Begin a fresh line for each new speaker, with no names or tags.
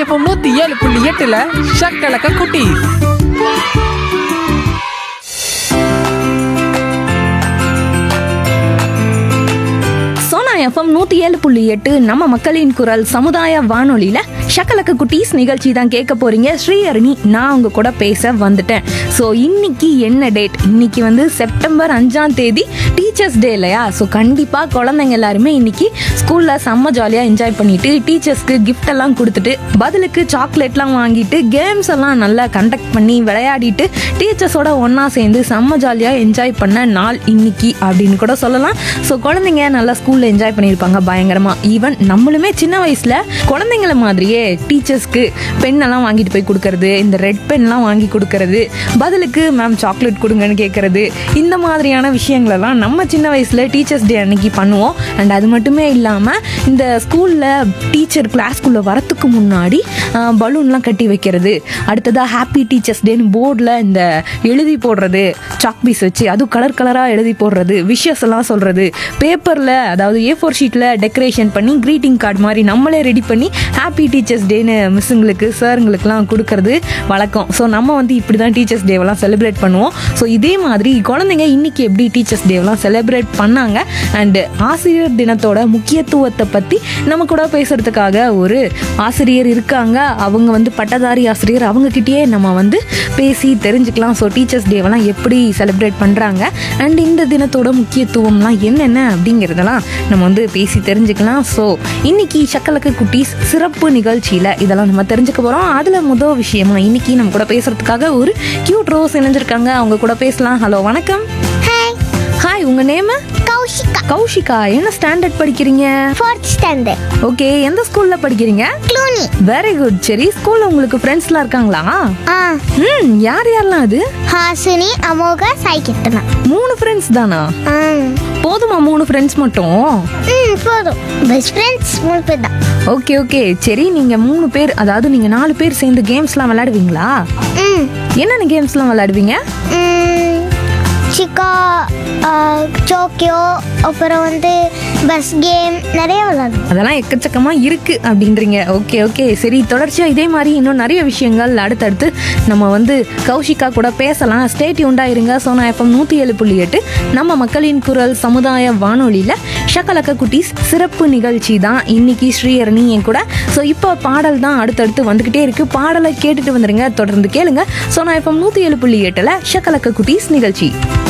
FM நூத்தி ஏழு புள்ளி எட்டுல ஷக்கலக்க குட்டி
சோனா எஃப்எம் நூத்தி ஏழு புள்ளி எட்டு நம்ம மக்களின் குரல் சமுதாய வானொலியில ஷக்கலக்க குட்டீஸ் நிகழ்ச்சி தான் கேட்க போறீங்க ஸ்ரீஹரணி நான் உங்க கூட பேச வந்துட்டேன் ஸோ இன்னைக்கு என்ன டேட் இன்னைக்கு வந்து செப்டம்பர் அஞ்சாம் தேதி டீச்சர்ஸ் டே இல்லையா ஸோ கண்டிப்பா குழந்தைங்க எல்லாருமே இன்னைக்கு ஸ்கூல்ல செம்ம ஜாலியா என்ஜாய் பண்ணிட்டு டீச்சர்ஸ்க்கு gift எல்லாம் கொடுத்துட்டு பதிலுக்கு சாக்லேட்லாம் வாங்கிட்டு கேம்ஸ் எல்லாம் நல்லா கண்டக்ட் பண்ணி விளையாடிட்டு டீச்சர்ஸோட ஒண்ணா சேர்ந்து செம்ம ஜாலியா என்ஜாய் பண்ண நாள் இன்னைக்கு அப்படின்னு கூட சொல்லலாம் ஸோ குழந்தைங்க நல்லா ஸ்கூல்ல என்ஜாய் பண்ணியிருப்பாங்க பயங்கரமா ஈவன் நம்மளுமே சின்ன வயசுல குழந்தைங்கள மாதிரியே டீச்சர்ஸ்க்கு பென் எல்லாம் வாங்கிட்டு போய் கொடுக்கறது இந்த ரெட் பென்லாம் வாங்கி கொடுக்கறது பதிலுக்கு மேம் சாக்லேட் கொடுங்கன்னு கேட்கறது இந்த மாதிரியான விஷயங்களெல்லாம் நம்ம சின்ன வயசுல டீச்சர்ஸ் டே அன்னைக்கு பண்ணுவோம் அண்ட் அது மட்டுமே இல்லாம இந்த ஸ்கூல்ல டீச்சர் கிளாஸ்க்குள்ள வரத்துக்கு முன்னாடி பலூன்லாம் கட்டி வைக்கிறது அடுத்ததா ஹாப்பி டீச்சர்ஸ் டேன்னு போர்டில் இந்த எழுதி போடுறது சாக் பீஸ் வச்சு அதுவும் கலர் கலராக எழுதி போடுறது விஷஸ் எல்லாம் சொல்றது பேப்பரில் அதாவது ஏ ஃபோர் ஷீட்டில் டெக்கரேஷன் பண்ணி greeting கார்டு மாதிரி நம்மளே ரெடி பண்ணி ஹாப்பி டீச்சர்ஸ் டேன்னு மிஸ்ஸுங்களுக்கு சாருங்களுக்குலாம் கொடுக்கறது வழக்கம் ஸோ நம்ம வந்து இப்படி தான் டீச்சர்ஸ் டேவெல்லாம் செலிப்ரேட் பண்ணுவோம் ஸோ இதே மாதிரி குழந்தைங்க இன்னைக்கு எப்படி டீச்சர்ஸ் டேவெல்லாம் செலிப்ரேட் பண்ணாங்க அண்டு ஆசிரியர் தினத்தோட முக்கியத்துவத்தை பற்றி நம்ம கூட பேசுறதுக்காக ஒரு ஆசிரியர் இருக்காங்க அவங்க வந்து பட்டதாரி ஆசிரியர் அவங்கக்கிட்டயே நம்ம வந்து பேசி தெரிஞ்சுக்கலாம் ஸோ டீச்சர்ஸ் டேவெல்லாம் எப்படி செலிப்ரேட் பண்ணுறாங்க அண்ட் இந்த தினத்தோட முக்கியத்துவம்லாம் என்னென்ன அப்படிங்கிறதெல்லாம் நம்ம வந்து பேசி தெரிஞ்சுக்கலாம் ஸோ இன்னைக்கு சக்கலக்கு குட்டீஸ் சிறப்பு நிகழ்ச்சியில் இதெல்லாம் நம்ம தெரிஞ்சுக்க போகிறோம் அதில் முதல் விஷயமா இன்னைக்கு நம்ம கூட பேசுறதுக்காக ஒரு கியூட் ரோஸ் இணைஞ்சிருக்காங்க அவங்க கூட பேசலாம் ஹலோ வணக்கம்
ஹாய்
ஹாய் உங்கள் நேமு
கௌஷிகா
கௌஷிகா என்ன ஸ்டாண்டர்ட் படிக்கிறீங்க
ஃபோர்த் ஸ்டாண்டர்ட்
ஓகே எந்த ஸ்கூல்ல படிக்கிறீங்க
க்ளூனி
வெரி குட் சரி ஸ்கூல்ல உங்களுக்கு ஃப்ரெண்ட்ஸ்லாம் இருக்காங்களா
ஆ
ம் யார் யாரெல்லாம் அது
ஹாசினி அமோகா சாய் கிருஷ்ணா
மூணு ஃப்ரெண்ட்ஸ் தானா
ஆ
போதுமா மூணு ஃப்ரெண்ட்ஸ் மட்டும்
ம் போதும் பெஸ்ட் ஃப்ரெண்ட்ஸ் மூணு பேர் தான்
ஓகே ஓகே சரி நீங்க மூணு பேர் அதாவது நீங்க நாலு பேர் சேர்ந்து கேம்ஸ்லாம் விளையாடுவீங்களா
ம்
என்னென்ன கேம்ஸ்லாம் விளையாடுவீங்க
ம், சிக்கா டோக்கியோ அப்புறம் வந்து பஸ் கேம் நிறைய விளாடுவோம்
அதெல்லாம் எக்கச்சக்கமா இருக்கு அப்படின்றீங்க ஓகே ஓகே சரி தொடர்ச்சியா இதே மாதிரி இன்னும் நிறைய விஷயங்கள் அடுத்தடுத்து நம்ம வந்து கௌஷிகா கூட பேசலாம் ஸ்டேட் உண்டா இருங்க சோனா எஃப்எம் நூத்தி ஏழு புள்ளி எட்டு நம்ம மக்களின் குரல் சமுதாய வானொலியில ஷக்கலக்க குட்டீஸ் சிறப்பு நிகழ்ச்சி தான் இன்னைக்கு ஸ்ரீஹரணி என் கூட ஸோ இப்போ பாடல் தான் அடுத்தடுத்து வந்துகிட்டே இருக்கு பாடலை கேட்டுட்டு வந்துருங்க தொடர்ந்து கேளுங்க சோனா எஃப்எம் நூத்தி ஏழு புள்ளி எட்டுல ஷக்கலக்க குட்டீஸ் நிகழ்ச்சி